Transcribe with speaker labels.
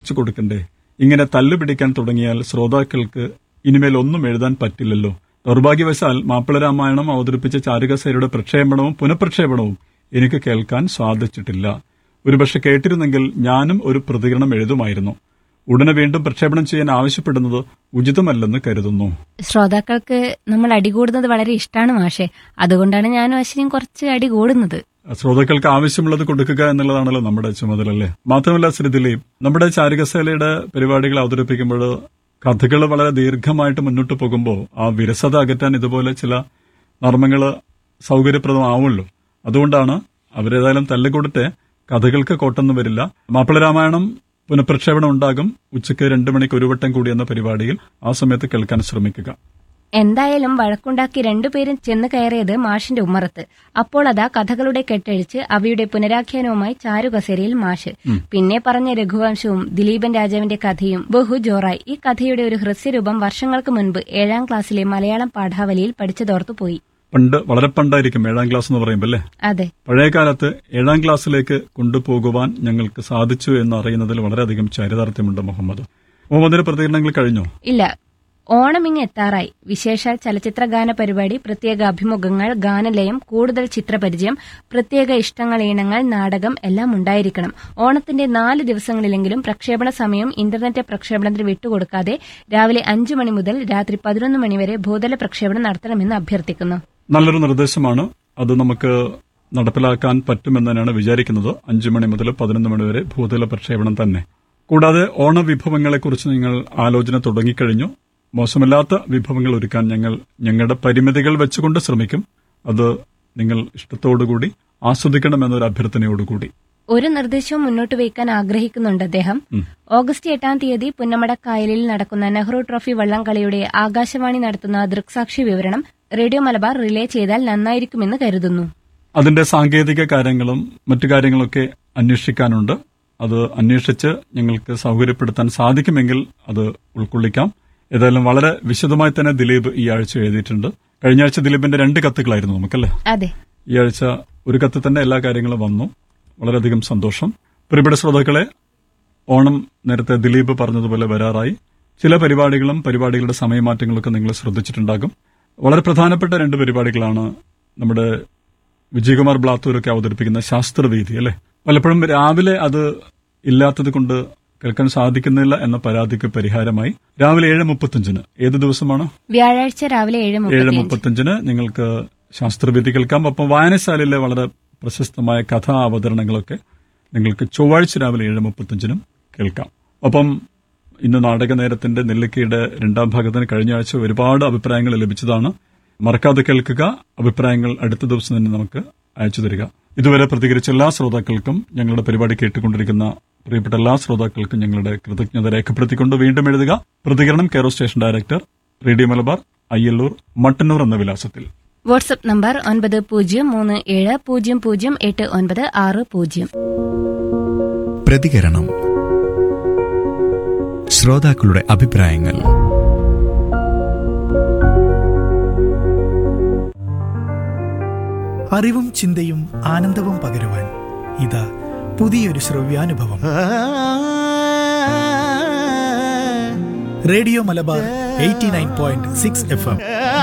Speaker 1: സാധിച്ചു കൊടുക്കണ്ടേ ഇങ്ങനെ തല്ലുപിടിക്കാൻ തുടങ്ങിയാൽ ശ്രോതാക്കൾക്ക് ഇനിമേൽ ഒന്നും എഴുതാൻ പറ്റില്ലല്ലോ ദൗർഭാഗ്യവശാൽ മാപ്പിള രാമായണം അവതരിപ്പിച്ച ചാരുകസേരയുടെ പ്രക്ഷേപണവും പുനഃപ്രക്ഷേപണവും എനിക്ക് കേൾക്കാൻ സാധിച്ചിട്ടില്ല ഒരുപക്ഷെ കേട്ടിരുന്നെങ്കിൽ ഞാനും ഒരു പ്രതികരണം എഴുതുമായിരുന്നു ഉടനെ വീണ്ടും പ്രക്ഷേപണം ചെയ്യാൻ ആവശ്യപ്പെടുന്നത് ഉചിതമല്ലെന്ന് കരുതുന്നു
Speaker 2: ശ്രോതാക്കൾക്ക് നമ്മൾ അടികൂടുന്നത് വളരെ ഇഷ്ടമാണ് മാഷെ അതുകൊണ്ടാണ് ഞാനും അശ്വിനും കുറച്ച് അടി കൂടുന്നത്
Speaker 1: ശ്രോതാക്കൾക്ക് ആവശ്യമുള്ളത് കൊടുക്കുക എന്നുള്ളതാണല്ലോ നമ്മുടെ ചുമതല അല്ലേ മാത്രമല്ല ശ്രീ ദിലീപ് നമ്മുടെ ചാരുകസേലയുടെ പരിപാടികൾ അവതരിപ്പിക്കുമ്പോൾ കഥകൾ വളരെ ദീർഘമായിട്ട് മുന്നോട്ട് പോകുമ്പോൾ ആ വിരസത അകറ്റാൻ ഇതുപോലെ ചില നർമ്മങ്ങൾ സൗകര്യപ്രദമാവുമല്ലോ അതുകൊണ്ടാണ് അവരേതായാലും തല്ലുകൊടുത്ത് കഥകൾക്ക് കോട്ടൊന്നും വരില്ല മാപ്പിള രാമായണം പുനഃപ്രക്ഷേപണം ഉണ്ടാകും ഉച്ചയ്ക്ക് രണ്ടു മണിക്ക് ഒരു വട്ടം കൂടി എന്ന പരിപാടിയിൽ ആ സമയത്ത് കേൾക്കാൻ ശ്രമിക്കുക
Speaker 2: എന്തായാലും വഴക്കുണ്ടാക്കി രണ്ടുപേരും ചെന്ന് കയറിയത് മാഷിന്റെ ഉമ്മറത്ത് അപ്പോൾ അതാ കഥകളുടെ കെട്ടഴിച്ച് അവയുടെ പുനരാഖ്യാനവുമായി ചാരുകസേരയിൽ മാഷ് പിന്നെ പറഞ്ഞ രഘുവംശവും ദിലീപൻ രാജാവിന്റെ കഥയും ബഹു ജോറായി ഈ കഥയുടെ ഒരു ഹ്രസ്വരൂപം വർഷങ്ങൾക്ക് മുൻപ് ഏഴാം ക്ലാസ്സിലെ മലയാളം പാഠാവലിയിൽ പഠിച്ചതോർത്തു പോയി
Speaker 1: പണ്ട് വളരെ പണ്ടായിരിക്കും ഏഴാം ക്ലാസ് എന്ന് പറയുമ്പോൾ അല്ലേ
Speaker 2: അതെ
Speaker 1: പഴയ കാലത്ത് ഏഴാം ക്ലാസ്സിലേക്ക് കൊണ്ടുപോകുവാൻ ഞങ്ങൾക്ക് സാധിച്ചു എന്ന് അറിയുന്നതിൽ വളരെയധികം ചരിതാർത്ഥ്യമുണ്ട് മുഹമ്മദ് മുഹമ്മദിന്റെ പ്രതികരണങ്ങൾ കഴിഞ്ഞോ
Speaker 2: ഇല്ല ഓണം ഇങ്ങ് എത്താറായി വിശേഷാൽ ചലച്ചിത്ര ഗാന പരിപാടി പ്രത്യേക അഭിമുഖങ്ങൾ ഗാനലയം കൂടുതൽ ചിത്രപരിചയം പ്രത്യേക ഇഷ്ടങ്ങൾ ഈണങ്ങൾ നാടകം എല്ലാം ഉണ്ടായിരിക്കണം ഓണത്തിന്റെ നാല് ദിവസങ്ങളിലെങ്കിലും പ്രക്ഷേപണ സമയം ഇന്റർനെറ്റ് പ്രക്ഷേപണത്തിന് വിട്ടുകൊടുക്കാതെ രാവിലെ അഞ്ചു മണി മുതൽ രാത്രി പതിനൊന്ന് മണിവരെ ഭൂതല പ്രക്ഷേപണം നടത്തണമെന്ന് അഭ്യർത്ഥിക്കുന്നു
Speaker 1: നല്ലൊരു നിർദ്ദേശമാണ് അത് നമുക്ക് നടപ്പിലാക്കാൻ പറ്റുമെന്ന് തന്നെയാണ് വിചാരിക്കുന്നത് അഞ്ചു മണി മുതൽ പതിനൊന്ന് മണി വരെ ഭൂതല പ്രക്ഷേപണം തന്നെ കൂടാതെ ഓണവിഭവങ്ങളെക്കുറിച്ച് നിങ്ങൾ ആലോചന തുടങ്ങിക്കഴിഞ്ഞു മോശമില്ലാത്ത വിഭവങ്ങൾ ഒരുക്കാൻ ഞങ്ങൾ ഞങ്ങളുടെ പരിമിതികൾ വെച്ചുകൊണ്ട് ശ്രമിക്കും അത് നിങ്ങൾ ഇഷ്ടത്തോടുകൂടി ആസ്വദിക്കണമെന്നൊരു അഭ്യർത്ഥനയോടുകൂടി
Speaker 2: ഒരു നിർദ്ദേശവും മുന്നോട്ട് വയ്ക്കാൻ ആഗ്രഹിക്കുന്നുണ്ട് അദ്ദേഹം ഓഗസ്റ്റ് എട്ടാം തീയതി പുന്നമട കായലിൽ നടക്കുന്ന നെഹ്റു ട്രോഫി വള്ളംകളിയുടെ ആകാശവാണി നടത്തുന്ന ദൃക്സാക്ഷി വിവരണം റേഡിയോ മലബാർ റിലേ ചെയ്താൽ നന്നായിരിക്കുമെന്ന് കരുതുന്നു
Speaker 1: അതിന്റെ സാങ്കേതിക കാര്യങ്ങളും മറ്റു കാര്യങ്ങളൊക്കെ അന്വേഷിക്കാനുണ്ട് അത് അന്വേഷിച്ച് ഞങ്ങൾക്ക് സൗകര്യപ്പെടുത്താൻ സാധിക്കുമെങ്കിൽ അത് ഉൾക്കൊള്ളിക്കാം ഏതായാലും വളരെ വിശദമായി തന്നെ ദിലീപ് ഈ ആഴ്ച എഴുതിയിട്ടുണ്ട് കഴിഞ്ഞ ആഴ്ച ദിലീപിന്റെ രണ്ട് കത്തുകളായിരുന്നു നമുക്കല്ലേ
Speaker 2: അതെ
Speaker 1: ഈ ആഴ്ച ഒരു കത്ത് തന്നെ എല്ലാ കാര്യങ്ങളും വന്നു വളരെയധികം സന്തോഷം പ്രിയപ്പെട്ട ശ്രോതാക്കളെ ഓണം നേരത്തെ ദിലീപ് പറഞ്ഞതുപോലെ വരാറായി ചില പരിപാടികളും പരിപാടികളുടെ സമയമാറ്റങ്ങളൊക്കെ നിങ്ങൾ ശ്രദ്ധിച്ചിട്ടുണ്ടാകും വളരെ പ്രധാനപ്പെട്ട രണ്ട് പരിപാടികളാണ് നമ്മുടെ വിജയകുമാർ ബ്ലാത്തൂരൊക്കെ അവതരിപ്പിക്കുന്ന ശാസ്ത്രവേദി അല്ലെ പലപ്പോഴും രാവിലെ അത് ഇല്ലാത്തത് കൊണ്ട് കേൾക്കാൻ സാധിക്കുന്നില്ല എന്ന പരാതിക്ക് പരിഹാരമായി രാവിലെ ഏഴ് മുപ്പത്തഞ്ചിന് ഏത് ദിവസമാണ്
Speaker 2: വ്യാഴാഴ്ച രാവിലെ ഏഴ്
Speaker 1: ഏഴ്
Speaker 2: മുപ്പത്തി
Speaker 1: മുപ്പത്തഞ്ചിന് നിങ്ങൾക്ക് ശാസ്ത്രവേദി കേൾക്കാം ഒപ്പം വായനശാലയിലെ വളരെ പ്രശസ്തമായ കഥാ അവതരണങ്ങളൊക്കെ നിങ്ങൾക്ക് ചൊവ്വാഴ്ച രാവിലെ ഏഴ് മുപ്പത്തഞ്ചിനും കേൾക്കാം ഒപ്പം ഇന്ന് നാടക നേരത്തിന്റെ നെല്ലിക്കയുടെ രണ്ടാം ഭാഗത്തിന് കഴിഞ്ഞ ആഴ്ച ഒരുപാട് അഭിപ്രായങ്ങൾ ലഭിച്ചതാണ് മറക്കാതെ കേൾക്കുക അഭിപ്രായങ്ങൾ അടുത്ത ദിവസം തന്നെ നമുക്ക് അയച്ചു തരിക ഇതുവരെ പ്രതികരിച്ച എല്ലാ ശ്രോതാക്കൾക്കും ഞങ്ങളുടെ പരിപാടി കേട്ടുകൊണ്ടിരിക്കുന്ന പ്രിയപ്പെട്ട എല്ലാ ശ്രോതാക്കൾക്കും ഞങ്ങളുടെ കൃതജ്ഞത രേഖപ്പെടുത്തിക്കൊണ്ട് വീണ്ടും എഴുതുക പ്രതികരണം care of station director radio Malabar Ayyallur Mattannur എന്ന വിലാസത്തിൽ
Speaker 2: വാട്സ്ആപ്പ് നമ്പർ ഒൻപത് പൂജ്യം മൂന്ന് ഏഴ് പൂജ്യം പൂജ്യം എട്ട് ഒൻപത് ആറ് പൂജ്യം
Speaker 3: പ്രതികരണം ശ്രോതാക്കളുടെ അഭിപ്രായങ്ങൾ
Speaker 4: അറിവും ചിന്തയും ആനന്ദവും പകരുവാൻ ഇതാ പുതിയൊരു ശ്രവ്യാനുഭവം radio Malabar eighty nine point six F M